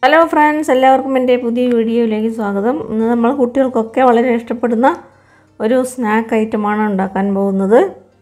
hello friends എല്ലാവർക്കും എൻ്റെ പുതിയ വീഡിയോയിലേക്ക് സ്വാഗതം ഇന്ന് നമ്മൾ കുട്ടികൾക്കൊക്കെ വളരെ ഇഷ്ടപ്പെടുന്ന ഒരു സ്നാക്ക് ഐറ്റമാണ് ഉണ്ടാക്കാൻ പോകുന്നത്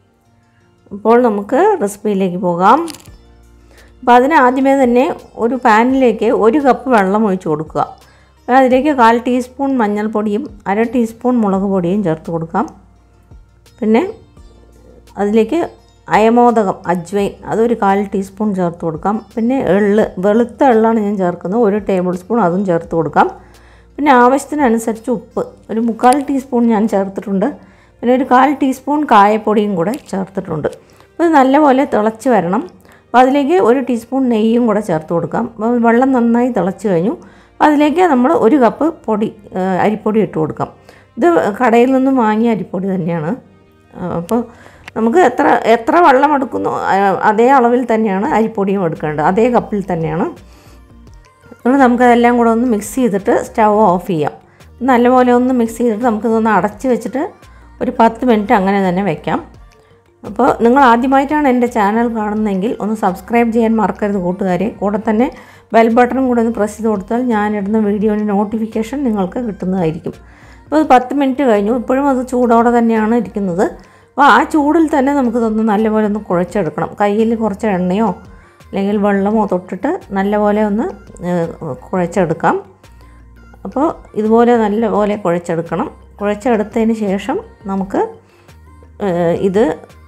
അപ്പോൾ നമുക്ക് റെസിപ്പിയിലേക്ക് പോകാം അപ്പോൾ അതിന് ആദ്യമേ തന്നെ ഒരു പാനിലേക്ക് ഒരു കപ്പ് വെള്ളം ഒഴിച്ച് കൊടുക്കുക അപ്പോൾ അതിലേക്ക് കാൽ ടീസ്പൂൺ മഞ്ഞൾപ്പൊടിയും അര ടീസ്പൂൺ മുളക് പൊടിയും ചേർത്ത് കൊടുക്കാം പിന്നെ അതിലേക്ക് അയമോദകം അജ്വൈൻ അതൊരു കാൽ ടീസ്പൂൺ ചേർത്ത് കൊടുക്കാം പിന്നെ എള്ള് വെളുത്ത എള്ളാണ് ഞാൻ ചേർക്കുന്നത് ഒരു ടേബിൾ സ്പൂൺ അതും ചേർത്ത് കൊടുക്കാം പിന്നെ ആവശ്യത്തിനനുസരിച്ച് ഉപ്പ് ഒരു മുക്കാൽ ടീസ്പൂൺ ഞാൻ ചേർത്തിട്ടുണ്ട് പിന്നെ ഒരു കാൽ ടീസ്പൂൺ കായപ്പൊടിയും കൂടെ ചേർത്തിട്ടുണ്ട് അപ്പോൾ ഇത് നല്ലപോലെ തിളച്ച് വരണം അപ്പോൾ അതിലേക്ക് ഒരു ടീസ്പൂൺ നെയ്യും കൂടെ ചേർത്ത് കൊടുക്കാം അപ്പോൾ വെള്ളം നന്നായി തിളച്ച് കഴിഞ്ഞു അപ്പോൾ അതിലേക്ക് നമ്മൾ ഒരു കപ്പ് പൊടി ആ, അരിപ്പൊടി ഇട്ട് കൊടുക്കാം ഇത് കടയിൽ നിന്നും വാങ്ങിയ അരിപ്പൊടി തന്നെയാണ് ആ, അപ്പോൾ നമുക്ക് എത്ര എത്ര വെള്ളം എടുക്കുന്നു ആ, അതേ അളവിൽ തന്നെയാണ് അരിപ്പൊടിയും എടുക്കേണ്ടത് അതേ കപ്പിൽ തന്നെയാണ് എന്നിട്ട് നമുക്കതെല്ലാം കൂടെ ഒന്ന് മിക്സ് ചെയ്തിട്ട് സ്റ്റവ് ഓഫ് ചെയ്യാം നല്ലപോലെ ഒന്ന് മിക്സ് ചെയ്തിട്ട് നമുക്കിതൊന്ന് അടച്ച് വെച്ചിട്ട് ഒരു പത്ത് മിനിറ്റ് അങ്ങനെ തന്നെ വെക്കാം അപ്പോൾ നിങ്ങൾ ആദ്യമായിട്ടാണ് എൻ്റെ ചാനൽ കാണുന്നതെങ്കിൽ ഒന്ന് സബ്സ്ക്രൈബ് ചെയ്യാൻ മറക്കരുത് കൂട്ടുകാരെ കൂടെ തന്നെ ബെൽ ബട്ടണും കൂടെ ഒന്ന് പ്രസ് ചെയ്ത് കൊടുത്താൽ ഞാനിടുന്ന വീഡിയോയുടെ നോട്ടിഫിക്കേഷൻ നിങ്ങൾക്ക് കിട്ടുന്നതായിരിക്കും അപ്പോൾ ഇത് പത്ത് മിനിറ്റ് കഴിഞ്ഞു ഇപ്പോഴും അത് ചൂടോടെ തന്നെയാണ് ഇരിക്കുന്നത് അപ്പോൾ ആ ചൂടിൽ തന്നെ നമുക്കിതൊന്ന് നല്ലപോലെ ഒന്ന് കുഴച്ചെടുക്കണം കയ്യിൽ കുറച്ച് എണ്ണയോ അല്ലെങ്കിൽ വെള്ളമോ തൊട്ടിട്ട് നല്ലപോലെ ഒന്ന് ഏഹ്, കുഴച്ചെടുക്കാം അപ്പോൾ ഇതുപോലെ നല്ലപോലെ കുഴച്ചെടുക്കണം കുഴച്ചെടുത്തതിന് ശേഷം നമുക്ക് ഏഹ്, ഇത്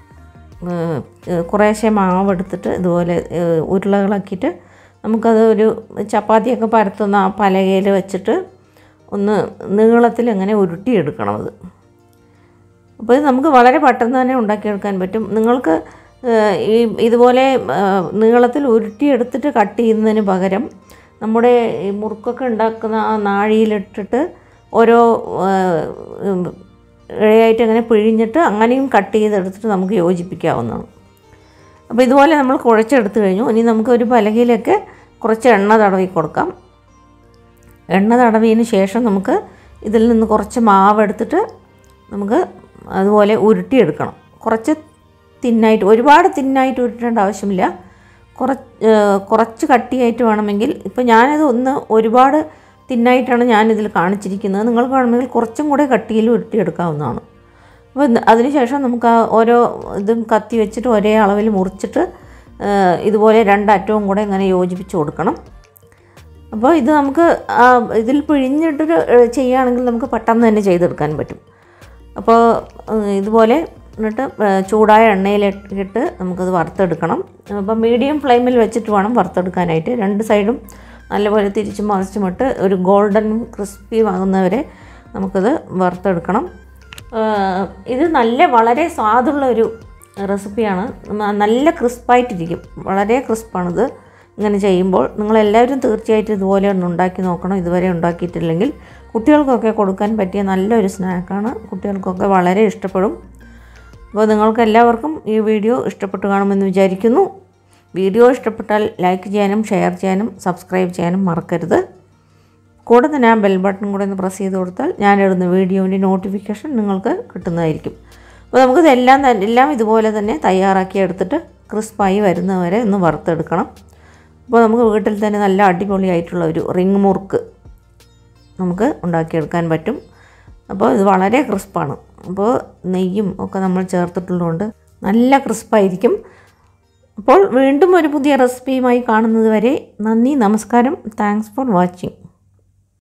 ഏഹ്, ഏഹ്, കുറേശ്ശെ മാവ് എടുത്തിട്ട് ഇതുപോലെ ഏഹ്, ഉരുളകളാക്കിയിട്ട് നമുക്കത് ഒരു ചപ്പാത്തിയൊക്കെ പരത്തുന്ന ആ പലകയിൽ വെച്ചിട്ട് ഒന്ന് നീളത്തിൽ അങ്ങനെ ഉരുട്ടിയെടുക്കണം അത് അപ്പോൾ ഇത് നമുക്ക് വളരെ പെട്ടെന്ന് തന്നെ ഉണ്ടാക്കിയെടുക്കാൻ പറ്റും നിങ്ങൾക്ക് ഏഹ്, ഈ ഇതുപോലെ ഏഹ്, നീളത്തിൽ ഉരുട്ടിയെടുത്തിട്ട് കട്ട് ചെയ്യുന്നതിന് പകരം നമ്മുടെ ഈ മുറുക്കൊക്കെ ഉണ്ടാക്കുന്ന ആ നാഴിയിലിട്ടിട്ട് ഓരോ ഏഹ്, ഉം, ഇഴയായിട്ട് അങ്ങനെ പിഴിഞ്ഞിട്ട് അങ്ങനെയും കട്ട് ചെയ്തെടുത്തിട്ട് നമുക്ക് യോജിപ്പിക്കാവുന്നതാണ് അപ്പോൾ ഇതുപോലെ നമ്മൾ കുഴച്ചെടുത്ത് കഴിഞ്ഞു ഇനി നമുക്ക് ഒരു പലകയിലൊക്കെ കുറച്ച് എണ്ണ തടവി കൊടുക്കാം എണ്ണ തടവിയതിന് ശേഷം നമുക്ക് ഇതിൽ നിന്ന് കുറച്ച് മാവ് എടുത്തിട്ട് നമുക്ക് അതുപോലെ ഉരുട്ടിയെടുക്കണം കുറച്ച് തിന്നായിട്ട് ഒരുപാട് തിന്നായിട്ട് ഉരുട്ടേണ്ട ആവശ്യമില്ല കുറച്ച് കുറച്ച് കട്ടിയായിട്ട് വേണമെങ്കിൽ ഇപ്പോൾ ഞാനത് ഒന്ന് ഒരുപാട് തിന്നായിട്ടാണ് ഞാനിതിൽ കാണിച്ചിരിക്കുന്നത് നിങ്ങൾക്ക് വേണമെങ്കിൽ കുറച്ചും കൂടെ കട്ടിയിൽ ഉരുട്ടിയെടുക്കാവുന്നതാണ് അപ്പോൾ ഇത് അതിനുശേഷം നമുക്ക് ആ ഓരോ ഇതും കത്തി വെച്ചിട്ട് ഒരേ അളവിൽ മുറിച്ചിട്ട് ആ, ഇതുപോലെ രണ്ടറ്റവും കൂടെ ഇങ്ങനെ യോജിപ്പിച്ച് കൊടുക്കണം അപ്പോൾ ഇത് നമുക്ക് ആ, ഇതിൽ പിഴിഞ്ഞിട്ട് ചെയ്യുകയാണെങ്കിൽ നമുക്ക് പെട്ടെന്ന് തന്നെ ചെയ്തെടുക്കാൻ പറ്റും അപ്പോൾ ഉം, ഇതുപോലെ എന്നിട്ട് ആ, ചൂടായ എണ്ണയിലിട്ട് നമുക്കത് വറുത്തെടുക്കണം അപ്പോൾ മീഡിയം ഫ്ലെയിമിൽ വെച്ചിട്ട് വേണം വറുത്തെടുക്കാനായിട്ട് രണ്ട് സൈഡും നല്ലപോലെ തിരിച്ചും മറിച്ചും ഇട്ട് ഒരു ഗോൾഡൻ ക്രിസ്പി ആകുന്നവരെ നമുക്കത് വറുത്തെടുക്കണം ആ, ഇത് നല്ല വളരെ സ്വാദുള്ള ഒരു റെസിപ്പിയാണ് ന- നല്ല ക്രിസ്പായിട്ടിരിക്കും വളരെ ക്രിസ്പാണിത് ഇങ്ങനെ ചെയ്യുമ്പോൾ നിങ്ങളെല്ലാവരും തീർച്ചയായിട്ടും ഇതുപോലെ ഒന്ന് ഉണ്ടാക്കി നോക്കണം ഇതുവരെ ഉണ്ടാക്കിയിട്ടില്ലെങ്കിൽ കുട്ടികൾക്കൊക്കെ കൊടുക്കാൻ പറ്റിയ നല്ലൊരു സ്നാക്കാണ് കുട്ടികൾക്കൊക്കെ വളരെ ഇഷ്ടപ്പെടും അപ്പോൾ നിങ്ങൾക്ക് എല്ലാവർക്കും ഈ വീഡിയോ ഇഷ്ടപ്പെട്ടു കാണുമെന്ന് വിചാരിക്കുന്നു വീഡിയോ ഇഷ്ടപ്പെട്ടാൽ ലൈക്ക് ചെയ്യാനും ഷെയർ ചെയ്യാനും സബ്സ്ക്രൈബ് ചെയ്യാനും മറക്കരുത് കൂടെ തന്നെ ആ ബെൽ ബട്ടൺ കൂടെ ഒന്ന് പ്രസ് ചെയ്ത് കൊടുത്താൽ ഞാനിടുന്ന വീഡിയോൻ്റെ നോട്ടിഫിക്കേഷൻ നിങ്ങൾക്ക് കിട്ടുന്നതായിരിക്കും അപ്പോൾ നമുക്കിതെല്ലാം തന്നെ എല്ലാം ഇതുപോലെ തന്നെ തയ്യാറാക്കി എടുത്തിട്ട് ക്രിസ്പായി വരുന്നവരെ ഒന്ന് വറുത്തെടുക്കണം അപ്പോൾ നമുക്ക് വീട്ടിൽ തന്നെ നല്ല അടിപൊളിയായിട്ടുള്ള ഒരു റിങ് മുറുക്ക് നമുക്ക് ഉണ്ടാക്കിയെടുക്കാൻ പറ്റും അപ്പോൾ ഇത് വളരെ ക്രിസ്പാണ് അപ്പോൾ നെയ്യും ഒക്കെ നമ്മൾ ചേർത്തിട്ടുള്ളതുകൊണ്ട് നല്ല ക്രിസ്പായിരിക്കും അപ്പോൾ വീണ്ടും ഒരു പുതിയ റെസിപ്പിയുമായി കാണുന്നത് വരെ നന്ദി നമസ്കാരം താങ്ക്സ് ഫോർ വാച്ചിങ്